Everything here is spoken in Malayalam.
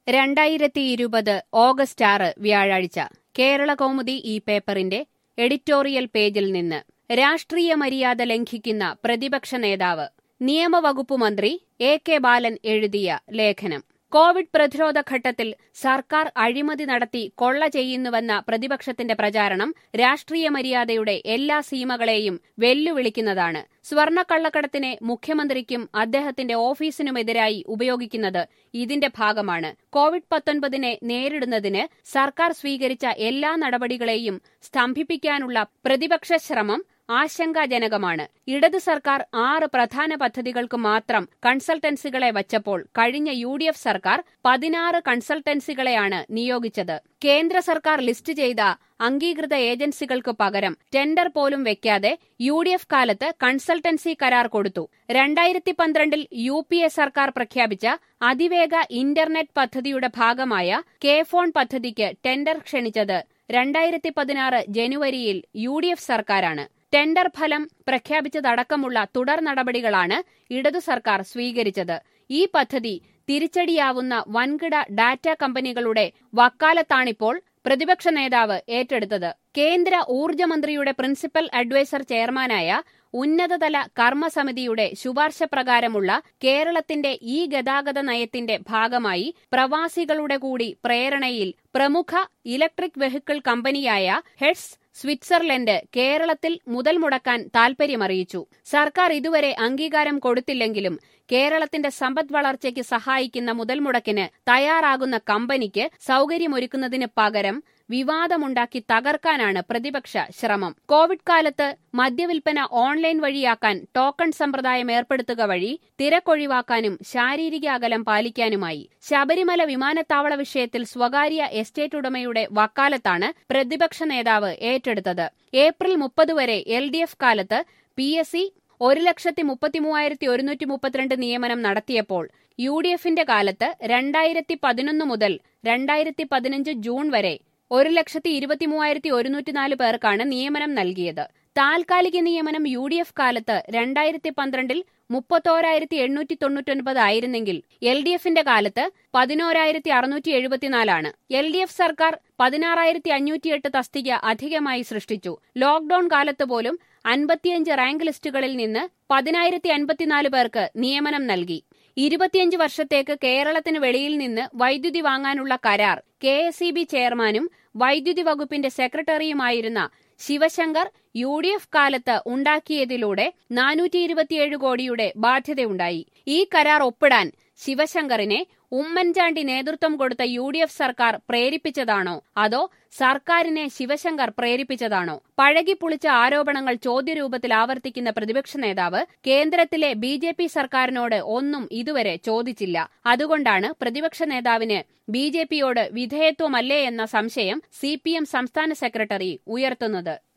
രണ്ടായിരത്തി ഇരുപത് ഓഗസ്റ്റ് ആറ് വ്യാഴാഴ്ച കേരള കൗമുദി ഈ പേപ്പറിന്റെ എഡിറ്റോറിയൽ പേജിൽ നിന്ന് രാഷ്ട്രീയ മര്യാദ ലംഘിക്കുന്ന പ്രതിപക്ഷ നേതാവ് നിയമവകുപ്പ് മന്ത്രി എ കെ ബാലൻ എഴുതിയ ലേഖനം കോവിഡ് പ്രതിരോധ ഘട്ടത്തിൽ സർക്കാർ അഴിമതി നടത്തി കൊള്ള ചെയ്യുന്നുവെന്ന പ്രതിപക്ഷത്തിന്റെ പ്രചാരണം രാഷ്ട്രീയ മര്യാദയുടെ എല്ലാ സീമകളെയും വെല്ലുവിളിക്കുന്നതാണ് സ്വർണ്ണക്കള്ളക്കടത്തിനെ മുഖ്യമന്ത്രിക്കും അദ്ദേഹത്തിന്റെ ഓഫീസിനുമെതിരായി ഉപയോഗിക്കുന്നത് ഇതിന്റെ ഭാഗമാണ് കോവിഡ് പത്തൊൻപതിനെ നേരിടുന്നതിന് സർക്കാർ സ്വീകരിച്ച എല്ലാ നടപടികളെയും സ്തംഭിപ്പിക്കാനുള്ള പ്രതിപക്ഷ ശ്രമം ആശങ്കാജനകമാണ് ഇടത് സർക്കാർ ആറ് പ്രധാന പദ്ധതികൾക്ക് മാത്രം കൺസൾട്ടൻസികളെ വച്ചപ്പോൾ കഴിഞ്ഞ യു ഡി എഫ് സർക്കാർ പതിനാറ് കൺസൾട്ടൻസികളെയാണ് നിയോഗിച്ചത് കേന്ദ്ര സർക്കാർ ലിസ്റ്റ് ചെയ്ത അംഗീകൃത ഏജൻസികൾക്ക് പകരം ടെൻഡർ പോലും വെക്കാതെ യു ഡി എഫ് കാലത്ത് കൺസൾട്ടൻസി കരാർ കൊടുത്തു രണ്ടായിരത്തി പന്ത്രണ്ടിൽ യു പി എ സർക്കാർ പ്രഖ്യാപിച്ച അതിവേഗ ഇന്റർനെറ്റ് പദ്ധതിയുടെ ഭാഗമായ കെ ഫോൺ പദ്ധതിക്ക് ടെൻഡർ ക്ഷണിച്ചത് രണ്ടായിരത്തി പതിനാറ് ജനുവരിയിൽ യു ഡി എഫ് സർക്കാരാണ് ടെൻഡർ ഫലം പ്രഖ്യാപിച്ചതടക്കമുള്ള തുടർ നടപടികളാണ് ഇടതു സർക്കാർ സ്വീകരിച്ചത് ഈ പദ്ധതി തിരിച്ചടിയാവുന്ന വൻകിട ഡാറ്റ കമ്പനികളുടെ വക്കാലത്താണിപ്പോൾ പ്രതിപക്ഷ നേതാവ് ഏറ്റെടുത്തത് കേന്ദ്ര ഊർജ്ജമന്ത്രിയുടെ പ്രിൻസിപ്പൽ അഡ്വൈസർ ചെയർമാനായ ഉന്നതതല കർമ്മസമിതിയുടെ ശുപാർശ പ്രകാരമുള്ള കേരളത്തിന്റെ ഈ ഗതാഗത നയത്തിന്റെ ഭാഗമായി പ്രവാസികളുടെ കൂടി പ്രേരണയിൽ പ്രമുഖ ഇലക്ട്രിക് വെഹിക്കിൾ കമ്പനിയായ ഹെഡ്സ് സ്വിറ്റ്സർലൻഡ് കേരളത്തിൽ മുതൽ മുടക്കാൻ താൽപര്യമറിയിച്ചു സർക്കാർ ഇതുവരെ അംഗീകാരം കൊടുത്തില്ലെങ്കിലും കേരളത്തിന്റെ സമ്പദ് വളർച്ചയ്ക്ക് സഹായിക്കുന്ന മുതൽ മുടക്കിന് തയ്യാറാകുന്ന കമ്പനിക്ക് സൌകര്യമൊരുക്കുന്നതിന് പകരം വിവാദമുണ്ടാക്കി തകർക്കാനാണ് പ്രതിപക്ഷ ശ്രമം കോവിഡ് കാലത്ത് മദ്യവിൽപ്പന ഓൺലൈൻ വഴിയാക്കാൻ ടോക്കൺ സമ്പ്രദായം ഏർപ്പെടുത്തുക വഴി തിരക്കൊഴിവാക്കാനും ശാരീരിക അകലം പാലിക്കാനുമായി ശബരിമല വിമാനത്താവള വിഷയത്തിൽ സ്വകാര്യ എസ്റ്റേറ്റ് ഉടമയുടെ വക്കാലത്താണ് പ്രതിപക്ഷ നേതാവ് ഏറ്റെടുത്തത് ഏപ്രിൽ മുപ്പത് വരെ എൽ ഡി എഫ് കാലത്ത് പി എസ് സി ഒരു ലക്ഷത്തി മുപ്പത്തിമൂവായിരത്തി ഒരുന്നൂറ്റി മുപ്പത്തിരണ്ട് നിയമനം നടത്തിയപ്പോൾ യു ഡി എഫിന്റെ കാലത്ത് രണ്ടായിരത്തി പതിനൊന്ന് മുതൽ രണ്ടായിരത്തി പതിനഞ്ച് ജൂൺ വരെ ഒരു ലക്ഷത്തി ഇരുപത്തിമൂവായിരത്തി ഒരുന്നൂറ്റിനാല് പേർക്കാണ് നിയമനം നൽകിയത് താൽക്കാലിക നിയമനം യു ഡി എഫ് കാലത്ത് രണ്ടായിരത്തി പന്ത്രണ്ടിൽ മുപ്പത്തോരായിരത്തി എണ്ണൂറ്റി തൊണ്ണൂറ്റൊൻപത് ആയിരുന്നെങ്കിൽ എൽ ഡി എഫിന്റെ കാലത്ത് പതിനോരായിരത്തി അറുന്നൂറ്റി എഴുപത്തിനാലാണ് എൽ ഡി എഫ് സർക്കാർ പതിനാറായിരത്തി അഞ്ഞൂറ്റിയെട്ട് തസ്തിക അധികമായി സൃഷ്ടിച്ചു ലോക്ഡൌൺ കാലത്ത് പോലും അൻപത്തിയഞ്ച് റാങ്ക് ലിസ്റ്റുകളിൽ നിന്ന് പതിനായിരത്തി അൻപത്തിനാല് പേർക്ക് നിയമനം നൽകി ഇരുപത്തിയഞ്ച് വർഷത്തേക്ക് കേരളത്തിന് വെളിയിൽ നിന്ന് വൈദ്യുതി വാങ്ങാനുള്ള കരാർ കെ എസ് ഇ ബി ചെയർമാനും വൈദ്യുതി വകുപ്പിന്റെ സെക്രട്ടറിയുമായിരുന്ന ശിവശങ്കർ യു ഡി എഫ് കാലത്ത് ഉണ്ടാക്കിയതിലൂടെ നാനൂറ്റി ഇരുപത്തിയേഴ് കോടിയുടെ ബാധ്യതയുണ്ടായി ഈ കരാർ ഒപ്പിടാൻ ശിവശങ്കറിനെ ഉമ്മൻചാണ്ടി നേതൃത്വം കൊടുത്ത യു ഡി എഫ് സർക്കാർ പ്രേരിപ്പിച്ചതാണോ അതോ സർക്കാരിനെ ശിവശങ്കർ പ്രേരിപ്പിച്ചതാണോ പഴകിപ്പുളിച്ച ആരോപണങ്ങൾ ചോദ്യരൂപത്തിൽ ആവർത്തിക്കുന്ന പ്രതിപക്ഷ നേതാവ് കേന്ദ്രത്തിലെ ബി ജെ പി സർക്കാരിനോട് ഒന്നും ഇതുവരെ ചോദിച്ചില്ല അതുകൊണ്ടാണ് പ്രതിപക്ഷ നേതാവിന് ബി ജെ പിയോട് വിധേയത്വമല്ലേ എന്ന സംശയം സി പി എം സംസ്ഥാന സെക്രട്ടറി ഉയർത്തുന്നത്